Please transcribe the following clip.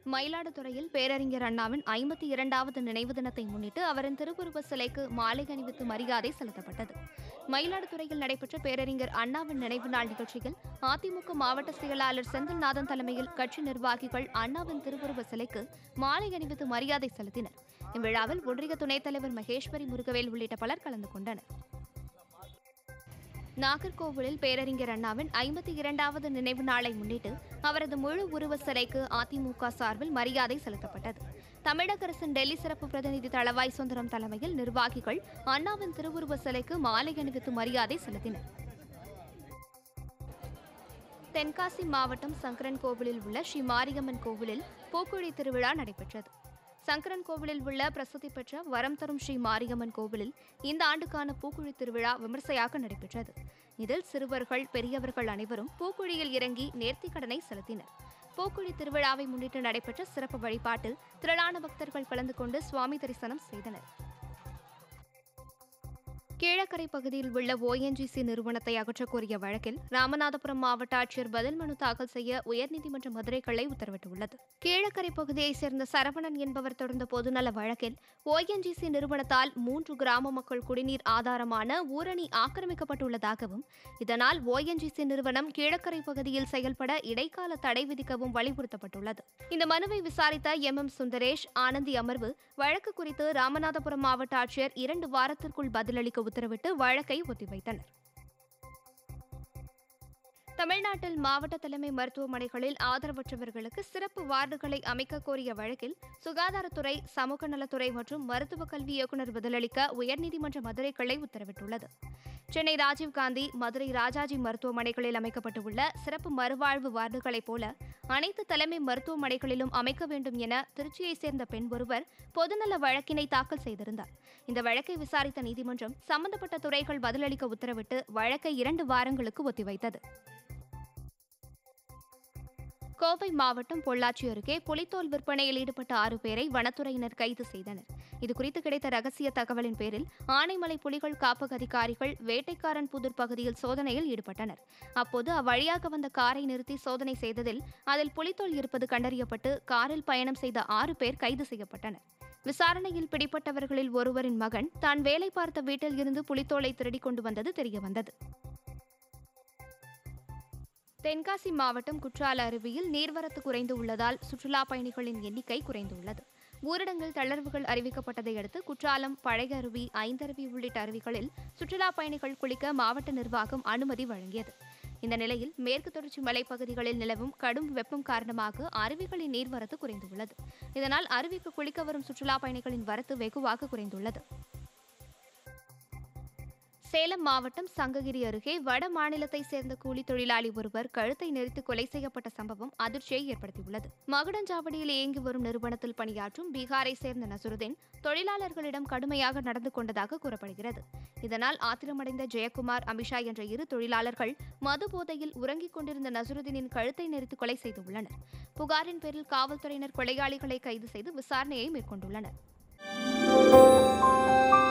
மயிலாடுதுறையில் பேரறிஞர் அண்ணாவின் ஐம்பத்தி இரண்டாவது நினைவு தினத்தை முன்னிட்டு அவரின் திருவுருவ சிலைக்கு மாலை அணிவித்து மரியாதை செலுத்தப்பட்டது மயிலாடுதுறையில் நடைபெற்ற பேரறிஞர் அண்ணாவின் நினைவு நாள் நிகழ்ச்சியில் அதிமுக மாவட்ட செயலாளர் செந்தில்நாதன் தலைமையில் கட்சி நிர்வாகிகள் அண்ணாவின் திருவுருவ சிலைக்கு மாலை அணிவித்து மரியாதை செலுத்தினர் இவ்விழாவில் ஒன்றிய துணைத் தலைவர் மகேஸ்வரி முருகவேல் உள்ளிட்ட பலர் கலந்து கொண்டனர் நாகர்கோவிலில் பேரறிஞர் அண்ணாவின் ஐம்பத்தி இரண்டாவது நினைவு நாளை முன்னிட்டு அவரது முழு உருவ சிலைக்கு அதிமுக சார்பில் மரியாதை செலுத்தப்பட்டது தமிழக அரசின் டெல்லி சிறப்பு பிரதிநிதி தளவாய் சுந்தரம் தலைமையில் நிர்வாகிகள் அண்ணாவின் திருவுருவ சிலைக்கு மாலை அணிவித்து மரியாதை செலுத்தினர் தென்காசி மாவட்டம் சங்கரன் கோவிலில் உள்ள ஸ்ரீ மாரியம்மன் கோவிலில் பூக்குழி திருவிழா நடைபெற்றது சங்கரன் கோவிலில் உள்ள பிரசித்தி பெற்ற வரம் தரும் ஸ்ரீ மாரியம்மன் கோவிலில் இந்த ஆண்டுக்கான பூக்குழி திருவிழா விமர்சையாக நடைபெற்றது இதில் சிறுவர்கள் பெரியவர்கள் அனைவரும் பூக்குழியில் இறங்கி நேர்த்திக்கடனை செலுத்தினர் பூக்குழி திருவிழாவை முன்னிட்டு நடைபெற்ற சிறப்பு வழிபாட்டில் திரளான பக்தர்கள் கலந்து கொண்டு சுவாமி தரிசனம் செய்தனர் கீழக்கரை பகுதியில் உள்ள ஓஎன்ஜிசி நிறுவனத்தை அகற்றக் கோரிய வழக்கில் ராமநாதபுரம் மாவட்ட ஆட்சியர் பதில் மனு தாக்கல் செய்ய உயர்நீதிமன்ற மதுரை கிளை உத்தரவிட்டுள்ளது கீழக்கரை பகுதியைச் சேர்ந்த சரவணன் என்பவர் தொடர்ந்த பொதுநல வழக்கில் ஓஎன்ஜிசி நிறுவனத்தால் மூன்று கிராம மக்கள் குடிநீர் ஆதாரமான ஊரணி ஆக்கிரமிக்கப்பட்டுள்ளதாகவும் இதனால் ஓஎன்ஜிசி நிறுவனம் கீழக்கரை பகுதியில் செயல்பட இடைக்கால தடை விதிக்கவும் வலியுறுத்தப்பட்டுள்ளது இந்த மனுவை விசாரித்த எம் எம் சுந்தரேஷ் ஆனந்தி அமர்வு வழக்கு குறித்து ராமநாதபுரம் மாவட்ட ஆட்சியர் இரண்டு வாரத்திற்குள் பதிலளிக்க உத்தரவிட்டு வழக்கை ஒத்திவைத்தனர் தமிழ்நாட்டில் மாவட்ட தலைமை மருத்துவமனைகளில் ஆதரவற்றவர்களுக்கு சிறப்பு வார்டுகளை அமைக்க கோரிய வழக்கில் சுகாதாரத்துறை சமூக நலத்துறை மற்றும் மருத்துவக் கல்வி இயக்குநர் பதிலளிக்க உயர்நீதிமன்ற மதுரை கிளை உத்தரவிட்டுள்ளது சென்னை ராஜீவ்காந்தி மதுரை ராஜாஜி மருத்துவமனைகளில் அமைக்கப்பட்டுள்ள சிறப்பு மறுவாழ்வு வார்டுகளைப் போல அனைத்து தலைமை மருத்துவமனைகளிலும் அமைக்க வேண்டும் என திருச்சியைச் சேர்ந்த பெண் ஒருவர் பொதுநல வழக்கினை தாக்கல் செய்திருந்தார் இந்த வழக்கை விசாரித்த நீதிமன்றம் சம்பந்தப்பட்ட துறைகள் பதிலளிக்க உத்தரவிட்டு வழக்கை இரண்டு வாரங்களுக்கு ஒத்திவைத்தது கோவை மாவட்டம் பொள்ளாச்சி அருகே புலித்தோல் விற்பனையில் ஈடுபட்ட ஆறு பேரை வனத்துறையினர் கைது செய்தனர் இதுகுறித்து கிடைத்த ரகசிய தகவலின் பேரில் ஆனைமலை புலிகள் காப்பக அதிகாரிகள் வேட்டைக்காரன் புதூர் பகுதியில் சோதனையில் ஈடுபட்டனர் அப்போது அவ்வழியாக வந்த காரை நிறுத்தி சோதனை செய்ததில் அதில் புலித்தோல் இருப்பது கண்டறியப்பட்டு காரில் பயணம் செய்த ஆறு பேர் கைது செய்யப்பட்டனர் விசாரணையில் பிடிப்பட்டவர்களில் ஒருவரின் மகன் தான் வேலை பார்த்த வீட்டில் இருந்து புலித்தோலை திருடிக் கொண்டு வந்தது தெரியவந்தது தென்காசி மாவட்டம் குற்றால அருவியில் நீர்வரத்து குறைந்து உள்ளதால் சுற்றுலா பயணிகளின் எண்ணிக்கை குறைந்துள்ளது ஊரடங்கில் தளர்வுகள் அறிவிக்கப்பட்டதை அடுத்து குற்றாலம் பழைய அருவி ஐந்தருவி உள்ளிட்ட அருவிகளில் சுற்றுலா பயணிகள் குளிக்க மாவட்ட நிர்வாகம் அனுமதி வழங்கியது இந்த நிலையில் மேற்கு தொடர்ச்சி மலைப்பகுதிகளில் நிலவும் கடும் வெப்பம் காரணமாக அருவிகளின் நீர்வரத்து குறைந்துள்ளது இதனால் அருவிக்கு குளிக்க வரும் சுற்றுலா பயணிகளின் வரத்து வெகுவாக குறைந்துள்ளது சேலம் மாவட்டம் சங்ககிரி அருகே வட மாநிலத்தைச் சேர்ந்த கூலி தொழிலாளி ஒருவர் கழுத்தை நெரித்து கொலை செய்யப்பட்ட சம்பவம் அதிர்ச்சியை ஏற்படுத்தியுள்ளது மகுடஞ்சாவடியில் இயங்கி வரும் நிறுவனத்தில் பணியாற்றும் பீகாரை சேர்ந்த நசுருதீன் தொழிலாளர்களிடம் கடுமையாக நடந்து கொண்டதாக கூறப்படுகிறது இதனால் ஆத்திரமடைந்த ஜெயக்குமார் அமிஷா என்ற இரு தொழிலாளர்கள் மது போதையில் உறங்கிக் கொண்டிருந்த நசுருதீனின் கழுத்தை நெரித்து கொலை செய்துள்ளனர் புகாரின் பேரில் காவல்துறையினர் கொலையாளிகளை கைது செய்து விசாரணையை மேற்கொண்டுள்ளனர்